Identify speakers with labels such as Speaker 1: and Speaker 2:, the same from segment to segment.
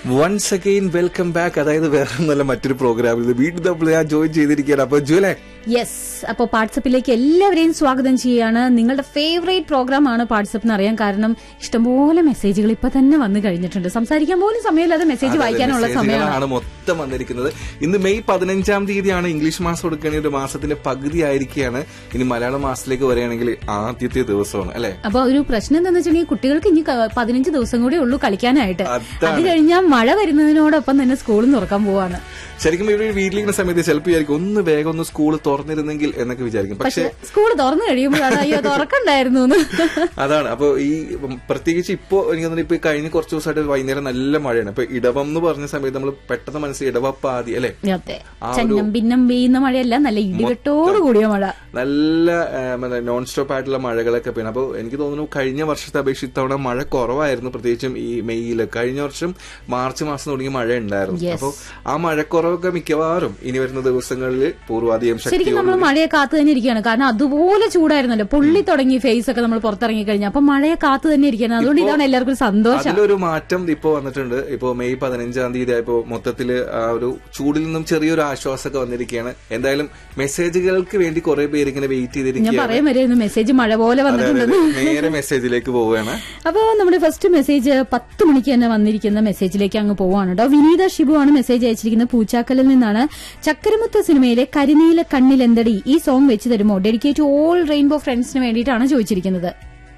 Speaker 1: Once again welcome back അതായത് വേറെ ഒന്നല്ല മറ്റൊരു പ്രോഗ്രാമിൽ ഇത് വീണ്ടും നമ്മൾ ഞാൻ ജോയിൻ ചെയ്തിരിക്കുകയാണ് അപ്പൊ ജുവലെ
Speaker 2: യെസ് അപ്പോൾ വാട്സപ്പിലേക്ക് എല്ലാവരെയും സ്വാഗതം ചെയ്യാണ് നിങ്ങളുടെ ഫേവറേറ്റ് പ്രോഗ്രാം ആണ് വാട്സപ്പ് എന്ന് അറിയാൻ കാരണം ഇഷ്ടംപോലെ മെസ്സേജുകൾ ഇപ്പൊ തന്നെ വന്നു കഴിഞ്ഞിട്ടുണ്ട് സംസാരിക്കാൻ പോലും സമയമില്ലാതെ മെസ്സേജ് വായിക്കാനുള്ള സമയമാണ്
Speaker 1: മെസ്സേജുകളാണ് മൊത്തം വന്നിരിക്കുന്നത് ഇന്ന് മെയ് പതിനഞ്ചാം തീയതിയാണ് ഇംഗ്ലീഷ് മാസം കൊടുക്കണ ഒരു മാസത്തിന്റെ പകുതി ആയിരിക്കുകയാണ് ഇനി മലയാള മാസത്തിലേക്ക് വരികയാണെങ്കിൽ ആദ്യത്തെ ദിവസമാണ് അല്ലെ
Speaker 2: അപ്പൊ ഒരു പ്രശ്നം എന്താണെന്ന് വെച്ചിട്ടുണ്ടെങ്കിൽ കുട്ടികൾക്ക് ഇനി ക- പതിനഞ്ച് ദിവസം കൂടി ഉള്ളൂ കളിക്കാനായിട്ട്
Speaker 1: അതാണ്.
Speaker 2: അത് കഴിഞ്ഞാൽ മഴ വരുന്നതിനോടൊപ്പം തന്നെ സ്കൂളും തുറക്കാൻ പോവാണ്
Speaker 1: ശരിക്കും ഇവര് വീട്ടിലിരിക്കുന്ന സമയത്ത് ചിലപ്പോൾ വിചാരിക്കും ഒന്ന് വേഗം ഒന്ന് സ്കൂൾ തുറന്നിരുന്നെങ്കിൽ എന്നൊക്കെ വിചാരിക്കും പക്ഷെ
Speaker 2: പക്ഷെ സ്കൂൾ തുറന്നു കഴിയുമ്പോഴാണ് അയ്യോ തുറക്കണ്ടായിരുന്നു എന്ന്
Speaker 1: അതാണ് അപ്പൊ ഈ പ്രത്യേകിച്ച് ഇപ്പോ എനിക്ക് തോന്നുന്നു ഇപ്പൊ ഈ കഴിഞ്ഞ കുറച്ച് ദിവസമായിട്ട് വൈകുന്നേരം നല്ല മഴയാണ് ഇപ്പൊ ഇടവം എന്ന് പറഞ്ഞ സമയത്ത് നമ്മൾ പെട്ടെന്ന് മനസ്സിൽ ഇടവപ്പാതി അല്ലെ
Speaker 2: അതെ
Speaker 1: ആ ഒരു-
Speaker 2: ചന്നം ഭിന്നം പെയ്യുന്ന മഴയല്ല നല്ല ഇടിവെട്ടോട് കൂടിയ മഴ
Speaker 1: നല്ല നോൺ സ്റ്റോപ്പ് ആയിട്ടുള്ള മഴകളൊക്കെ പെയ്യണം അപ്പോൾ എനിക്ക് തോന്നുന്നു കഴിഞ്ഞ വർഷത്തെ അപേക്ഷിച്ച് ഇത്തവണ മഴ കുറവായിരുന്നു പ്രത്യേകിച്ചും ഈ മെയ്യിൽ കഴിഞ്ഞ വർഷം മാർച്ച് മാസം തുടങ്ങി മഴ ഉണ്ടായിരുന്നു
Speaker 2: Yes.
Speaker 1: അപ്പോൾ ആ മഴക്കുറവൊക്കെ മിക്കവാറും ഇനി വരുന്ന ദിവസങ്ങളിൽ പൂർവാധികം
Speaker 2: ശരിക്കും
Speaker 1: ശക്തിയോടെ
Speaker 2: നമ്മൾ മഴയെ കാത്തു തന്നെ ഇരിക്കുകയാണ് കാരണം അതുപോലെ ചൂടായിരുന്നല്ലോ പൊള്ളി തുടങ്ങി ഫേസ് ഒക്കെ നമ്മൾ പുറത്തിറങ്ങി കഴിഞ്ഞാൽ അപ്പൊ മഴയെ കാത്തു തന്നെ ഇരിക്കുകയാണ് അതുകൊണ്ട് ഇതാണ് എല്ലാവർക്കും ഒരു സന്തോഷം
Speaker 1: അതിലൊരു മാറ്റം ഇപ്പോ വന്നിട്ടുണ്ട് ഇപ്പോ മെയ് പതിനഞ്ചാം തീയതി ആയപ്പോ മൊത്തത്തില് ആ ഒരു ചൂടിൽ നിന്നും ചെറിയൊരു ആശ്വാസമൊക്കെ വന്നിരിക്കുകയാണ് എന്തായാലും മെസ്സേജുകൾക്ക് വേണ്ടി കുറെ പേര് ഇങ്ങനെ വെയിറ്റ്
Speaker 2: ഞാൻ
Speaker 1: ചെയ്തിരിക്കുകയാണ്
Speaker 2: പറയാൻ വരുന്നു മെസ്സേജ് മഴ പോലെ
Speaker 1: അതെ, അതെ,
Speaker 2: വന്നിട്ടുണ്ടെന്ന്
Speaker 1: അതെ. നേരെ മെസ്സേജിലേക്ക് പോവുകയാണ്
Speaker 2: അപ്പോ നമ്മുടെ ഫസ്റ്റ് മെസ്സേജ് പത്ത് മണിക്ക് തന്നെ വന്നിരിക്കുന്ന മെസ്സേജിലേക്ക് അങ്ങ് പോവാണ് കേട്ടോ വിനീത ഷിബു ആണ് മെസ്സേജ് അയച്ചിരിക്കുന്നത് പൂച്ചാക്കലിൽ നിന്നാണ് ചക്കരമുത്ത സിനിമയിലെ കരിനീല കണ്ണിലെന്തടി ഈ സോങ് വെച്ച് തരുമോ ഡെഡിക്കേറ്റ് ഓൾ റെയിൻബോ ഫ്രണ്ട്സിന് വേണ്ടിയിട്ടാണ് ചോദിച്ചിരിക്കുന്നത്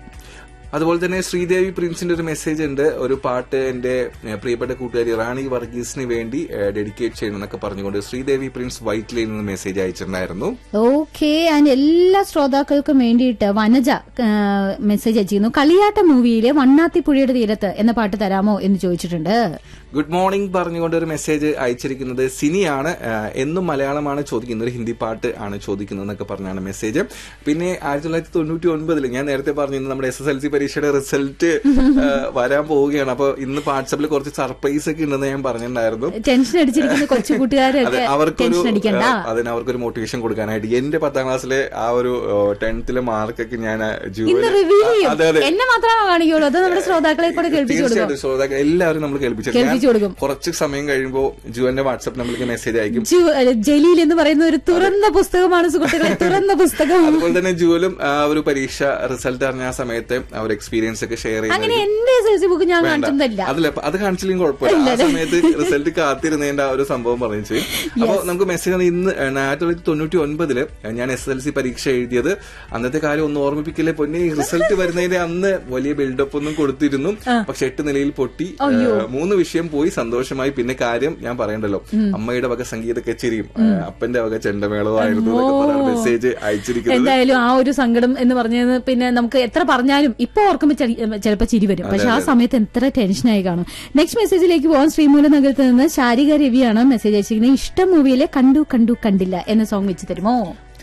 Speaker 1: അതുപോലെ തന്നെ ശ്രീദേവി പ്രിൻസിന്റെ ഒരു മെസ്സേജ് ഉണ്ട് ഒരു പാട്ട് എന്റെ ഏഹ്, പ്രിയപ്പെട്ട കൂട്ടുകാരി റാണി വർഗീസിന് വേണ്ടി ഡെഡിക്കേറ്റ് ചെയ്യണം എന്നൊക്കെ പറഞ്ഞുകൊണ്ട് ശ്രീദേവി പ്രിൻസ് വൈറ്റ് ലൈനിൽ നിന്ന് മെസ്സേജ് അയച്ചിട്ടുണ്ടായിരുന്നു
Speaker 2: ഓക്കെ ആൻഡ് എല്ലാ ശ്രോതാക്കൾക്കും വേണ്ടിയിട്ട് വനജ മെസ്സേജ് അയച്ചിരുന്നു കളിയാട്ട മൂവിയിലെ വണ്ണാത്തിപ്പുഴയുടെ തീരത്ത് എന്ന പാട്ട് തരാമോ എന്ന് ചോദിച്ചിട്ടുണ്ട്
Speaker 1: ഗുഡ് മോർണിംഗ് പറഞ്ഞുകൊണ്ട് ഒരു മെസ്സേജ് അയച്ചിരിക്കുന്നത് സിനിയാണ് ഏഹ്, എന്നും മലയാളമാണ് ചോദിക്കുന്നത് ഒരു ഹിന്ദി പാട്ട് ആണ് ചോദിക്കുന്നത് എന്നൊക്കെ പറഞ്ഞാണ് മെസ്സേജ് പിന്നെ ആയിരത്തി തൊള്ളായിരത്തി തൊണ്ണൂറ്റി ഒൻപതിൽ ഞാൻ നേരത്തെ പറഞ്ഞിരുന്നു നമ്മുടെ എസ് എസ് എൽ സി പരീക്ഷയുടെ റിസൾട്ട് വരാൻ പോവുകയാണ് അപ്പോൾ ഇന്ന് വാട്സാപ്പിൽ കുറച്ച് സർപ്രൈസ് ഒക്കെ ഉണ്ടെന്ന് ഞാൻ പറഞ്ഞിട്ടുണ്ടായിരുന്നു
Speaker 2: ടെൻഷൻ അടിച്ചിരിക്കുന്ന കൊച്ചു
Speaker 1: അതെ
Speaker 2: കൂട്ടുകാരൊക്കെ
Speaker 1: അവർക്കൊരു
Speaker 2: ടെൻഷൻ അടിക്കണ്ട
Speaker 1: ഏഹ്, അതിന് അവർക്കൊരു മോട്ടിവേഷൻ കൊടുക്കാനായിട്ട് എന്റെ പത്താം ക്ലാസ്സിലെ ആ ഒരു ടെൻത്തിലെ മാർക്കൊക്കെ ഞാൻ
Speaker 2: ഇന്ന് റിവീൽ ചെയ്യും
Speaker 1: അതെ അതെ
Speaker 2: എന്നെ മാത്രമാണോ കാണിക്കുള്ളൂ അത് നമ്മുടെ ശ്രോതാക്കളെ കൂടെ കേൾപ്പിച്ചു കൊടുക്കും
Speaker 1: തീർച്ചയായിട്ടും ശ്രോതാക്കൾ എല്ലാവരും നമ്മൾ കേൾപ്പിച്ചു
Speaker 2: കേൾപ്പിച്ചു കൊടുക്കും.
Speaker 1: കുറച്ച് സമയം കഴിയുമ്പോൾ ജുവന്റെ വാട്സാപ്പ് നമ്മൾക്ക് മെസ്സേജ് അയക്കും
Speaker 2: ജു- അല്ല, ജലീൽ എന്ന് പറയുന്ന ഒരു തുറന്ന പുസ്തകമാണ് സുഹൃത്തുക്കളെ തുറന്ന പുസ്തകം
Speaker 1: അതുപോലെ തന്നെ ജുവലും ആ ഒരു പരീക്ഷ റിസൾട്ട് അറിഞ്ഞ ആ സമയത്ത് ആ ഒരു എക്സ്പീരിയൻസ് ഒക്കെ ഷെയർ
Speaker 2: അങ്ങനെ
Speaker 1: ചെയ്യുന്നത്
Speaker 2: എന്റെ എസ് എൽ സി ബുക്ക് ഞാൻ കാണിച്ചതല്ല
Speaker 1: അതില്ല അത് കാണിച്ചില്ലെങ്കിൽ കുഴപ്പമില്ല ആ സമയത്ത് റിസൾട്ട് കാത്തിരുന്നതിന്റെ ആ ഒരു സംഭവം പറഞ്ഞു ചെയ്യും അപ്പൊ നമുക്ക് മെസ്സേജ് ഇന്ന് ആയിരത്തി തൊള്ളായിരത്തി തൊണ്ണൂറ്റി ഒൻപതില് ഞാൻ എസ് എൽ സി പരീക്ഷ എഴുതിയത് അന്നത്തെ കാര്യം ഒന്ന് ഓർമ്മിപ്പിക്കില്ലേ പൊന്നെ റിസൾട്ട് വരുന്നതിന്റെ അന്ന് വലിയ ബിൽഡപ്പ് ഒന്നും കൊടുത്തിരുന്നു പക്ഷെ എട്ട് നിലയിൽ പൊട്ടി ഏഹ്, മൂന്ന് വിഷയം പോയി സന്തോഷമായി പിന്നെ കാര്യം ഞാൻ പറയണ്ടല്ലോ അമ്മയുടെ വക സംഗീത കച്ചേരിയും ഏഹ്, അപ്പന്റെ വക ചെണ്ടമേളമായിരുന്നു എന്നൊക്കെ പറഞ്ഞ മെസ്സേജ് അയച്ചിരിക്കുന്നത്
Speaker 2: എന്തായാലും ആ ഒരു സങ്കടം എന്ന് പറഞ്ഞത് പിന്നെ നമുക്ക് എത്ര പറഞ്ഞാലും ഇപ്പൊ ഓർക്കുമ്പോൾ ചിലപ്പോൾ ചിരി വരും പക്ഷെ ആ സമയത്ത് എത്ര ടെൻഷനായി കാണും നെക്സ്റ്റ് മെസ്സേജിലേക്ക് പോകാൻ ശ്രീമൂലനഗരത്ത് നിന്ന് ശാരിക രവിയാണ് മെസ്സേജ് അയച്ചിരിക്കുന്നത് ഇഷ്ടം മൂവിയിലെ കണ്ടു കണ്ടു കണ്ടില്ല എന്ന സോങ് വെച്ച് തരുമോ